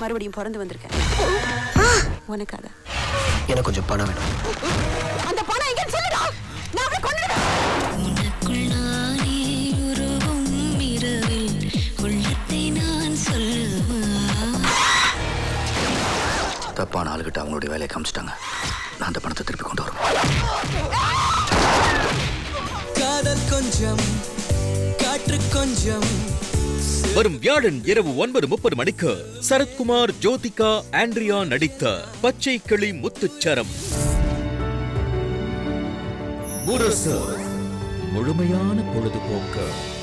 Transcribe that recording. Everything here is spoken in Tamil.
மறுபடியும் பிறந்து வந்திருக்கேன் உனக்காக எனக்கு கொஞ்சம் பணம் வேணும் அந்த பணம் எங்க சொல்லுடா நான் அவளை கொன்னுடுவேன் உனக்குள் நானே உருவும் இரவில் உள்ளத்தை நான் சொல்லுவா தப்பான ஆளுகிட்ட அவங்களுடைய வேலையை காமிச்சிட்டாங்க நான் அந்த பணத்தை திருப்பி கொண்டு வரணும் காதல் கொஞ்சம் காற்று கொஞ்சம் வரும் வியாழன் இரவு ஒன்பது முப்பது மணிக்கு சரத்குமார் ஜோதிகா ஆண்ட்ரியா நடித்த பச்சை கிளி முத்துச்சரம் முரசு முழுமையான பொழுதுபோக்கு